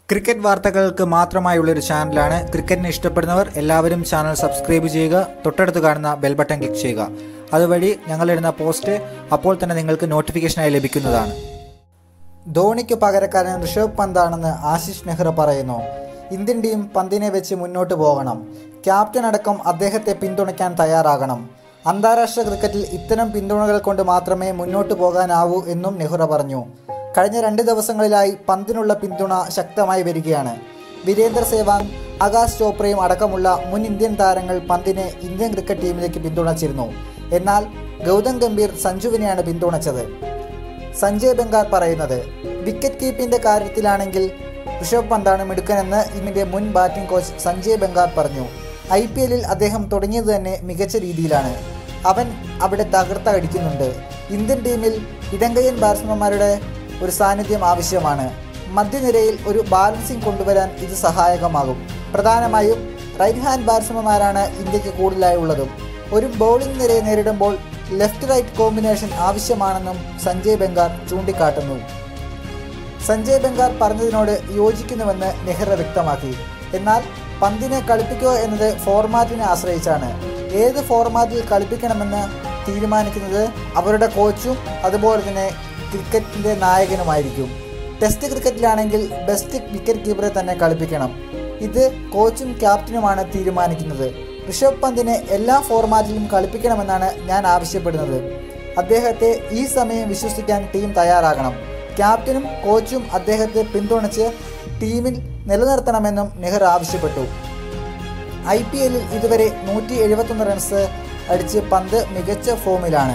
cricket വാർത്തകൾക്ക് മാത്രമായുള്ളൊരു ചാനലാണ് ക്രിക്കറ്റിനെ ഇഷ്ടപ്പെടുന്നവർ എല്ലാവരും ചാനൽ സബ്സ്ക്രൈബ് ചെയ്യുക തൊട്ടടുത്ത് കാണുന്ന ബെൽ ബട്ടൺ ക്ലിക്ക് ചെയ്യുക അതുവഴി ഞങ്ങളിടുന്ന പോസ്റ്റ് അപ്പോൾ തന്നെ നിങ്ങൾക്ക് നോട്ടിഫിക്കേഷനായി ലഭിക്കുന്നതാണ് ധോണിക്ക് പകരക്കാരൻ ഋഷഭ് പന്താണെന്ന് ആശിഷ് നെഹ്റ പറയുന്നു ഇന്ത്യൻ ടീം പന്തിനെ വെച്ച് മുന്നോട്ട് പോകണം ക്യാപ്റ്റൻ അടക്കം അദ്ദേഹത്തെ പിന്തുണയ്ക്കാൻ തയ്യാറാകണം അന്താരാഷ്ട്ര ക്രിക്കറ്റിൽ ഇത്തരം പിന്തുണകൾ കൊണ്ട് മാത്രമേ മുന്നോട്ട് പോകാനാവൂ എന്നും നെഹ്റ പറഞ്ഞു കഴിഞ്ഞ രണ്ട് ദിവസങ്ങളിലായി പന്തിനുള്ള പിന്തുണ ശക്തമായി വരികയാണ് വീരേന്ദർ സേവാങ് ആകാശ് ചോപ്രയും അടക്കമുള്ള മുൻ ഇന്ത്യൻ താരങ്ങൾ പന്തിനെ ഇന്ത്യൻ ക്രിക്കറ്റ് ടീമിലേക്ക് പിന്തുണച്ചിരുന്നു എന്നാൽ ഗൗതം ഗംഭീർ സഞ്ജുവിനെയാണ് പിന്തുണച്ചത് സഞ്ജയ് ബംഗാർ പറയുന്നത് വിക്കറ്റ് കീപ്പിന്റെ കാര്യത്തിലാണെങ്കിൽ ഋഷഭ് പന്താണ് മിടുക്കനെന്ന് ഇന്നിന്റെ മുൻ ബാറ്റിംഗ് കോച്ച് സഞ്ജയ് ബംഗാർ പറഞ്ഞു ഐ പി എല്ലിൽ അദ്ദേഹം തുടങ്ങിയത് തന്നെ മികച്ച രീതിയിലാണ് അവൻ അവിടെ തകർത്ത അടിക്കുന്നുണ്ട് ഇന്ത്യൻ ടീമിൽ ഇടങ്കയ്യൻ ബാറ്റ്സ്മാൻമാരുടെ ഒരു സാന്നിധ്യം ആവശ്യമാണ് മധ്യനിരയിൽ ഒരു ബാലൻസിംഗ് കൊണ്ടുവരാൻ ഇത് സഹായകമാകും പ്രധാനമായും റൈറ്റ് ഹാൻഡ് ബാറ്റ്സ്മാൻമാരാണ് ഇന്ത്യക്ക് കൂടുതലായി ഉള്ളതും ഒരു ബൗളിംഗ് നിരയെ നേരിടുമ്പോൾ ലെഫ്റ്റ് റൈറ്റ് കോമ്പിനേഷൻ ആവശ്യമാണെന്നും സഞ്ജയ് ബംഗാർ ചൂണ്ടിക്കാട്ടുന്നു സഞ്ജയ് ബംഗാർ പറഞ്ഞതിനോട് യോജിക്കുന്നുവെന്ന് നെഹ്റ വ്യക്തമാക്കി എന്നാൽ പന്തിനെ കളിപ്പിക്കുക എന്നത് ഫോർമാറ്റിനെ ആശ്രയിച്ചാണ് ഏത് ഫോർമാറ്റിൽ കളിപ്പിക്കണമെന്ന് തീരുമാനിക്കുന്നത് അവരുടെ കോച്ചും അതുപോലെ തന്നെ ക്രിക്കറ്റിൻ്റെ നായകനുമായിരിക്കും ടെസ്റ്റ് ക്രിക്കറ്റിലാണെങ്കിൽ ബെസ്റ്റ് വിക്കറ്റ് കീപ്പറെ തന്നെ കളിപ്പിക്കണം ഇത് കോച്ചും ക്യാപ്റ്റനുമാണ് തീരുമാനിക്കുന്നത് ഋഷഭ് പന്തിനെ എല്ലാ ഫോർമാറ്റിലും കളിപ്പിക്കണമെന്നാണ് ഞാൻ ആവശ്യപ്പെടുന്നത് അദ്ദേഹത്തെ ഈ സമയം വിശ്വസിക്കാൻ ടീം തയ്യാറാകണം ക്യാപ്റ്റനും കോച്ചും അദ്ദേഹത്തെ പിന്തുണച്ച് ടീമിൽ നിലനിർത്തണമെന്നും നെഹ്റ ആവശ്യപ്പെട്ടു ഐ പി എല്ലിൽ ഇതുവരെ നൂറ്റി എഴുപത്തൊന്ന് റൺസ് അടിച്ച് പന്ത് മികച്ച ഫോമിലാണ്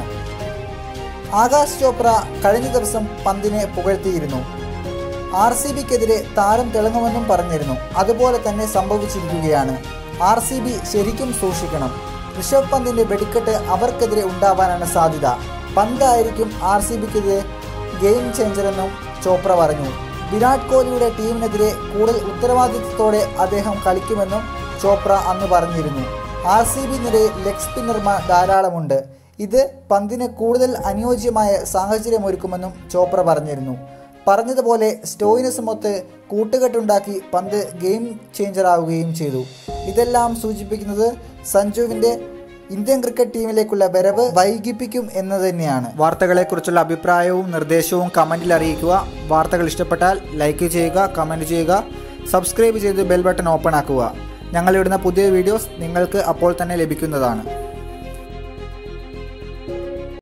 ആകാശ് ചോപ്ര കഴിഞ്ഞ ദിവസം പന്തിനെ പുകഴ്ത്തിയിരുന്നു ആർ സി ബിക്കെതിരെ താരം തിളങ്ങുമെന്നും പറഞ്ഞിരുന്നു അതുപോലെ തന്നെ സംഭവിച്ചിരിക്കുകയാണ് ആർ സി ബി ശരിക്കും സൂക്ഷിക്കണം ഋഷഭ് പന്തിന്റെ വെടിക്കെട്ട് അവർക്കെതിരെ ഉണ്ടാവാനാണ് സാധ്യത പന്തായിരിക്കും ആർ സി ബിക്കെതിരെ ഗെയിം ചേഞ്ചറെന്നും ചോപ്ര പറഞ്ഞു വിരാട് കോഹ്ലിയുടെ ടീമിനെതിരെ കൂടുതൽ ഉത്തരവാദിത്വത്തോടെ അദ്ദേഹം കളിക്കുമെന്നും ചോപ്ര അന്ന് പറഞ്ഞിരുന്നു ആർ സി ബി നിരയിൽ ലെഗ് സ്പിന്നർമാർ ധാരാളമുണ്ട് ഇത് പന്തിന് കൂടുതൽ അനുയോജ്യമായ സാഹചര്യമൊരുക്കുമെന്നും ചോപ്ര പറഞ്ഞിരുന്നു പറഞ്ഞതുപോലെ സ്റ്റോയിനസുമൊത്ത് കൂട്ടുകെട്ടുണ്ടാക്കി പന്ത് ഗെയിം ചേഞ്ചറാവുകയും ചെയ്തു ഇതെല്ലാം സൂചിപ്പിക്കുന്നത് സഞ്ജുവിൻ്റെ ഇന്ത്യൻ ക്രിക്കറ്റ് ടീമിലേക്കുള്ള വരവ് വൈകിപ്പിക്കും എന്ന് തന്നെയാണ് വാർത്തകളെക്കുറിച്ചുള്ള അഭിപ്രായവും നിർദ്ദേശവും കമൻറ്റിൽ അറിയിക്കുക വാർത്തകൾ ഇഷ്ടപ്പെട്ടാൽ ലൈക്ക് ചെയ്യുക കമൻറ്റ് ചെയ്യുക സബ്സ്ക്രൈബ് ചെയ്ത് ബെൽ ബട്ടൺ ഓപ്പൺ ആക്കുക ഞങ്ങളിടുന്ന പുതിയ വീഡിയോസ് നിങ്ങൾക്ക് അപ്പോൾ തന്നെ ലഭിക്കുന്നതാണ്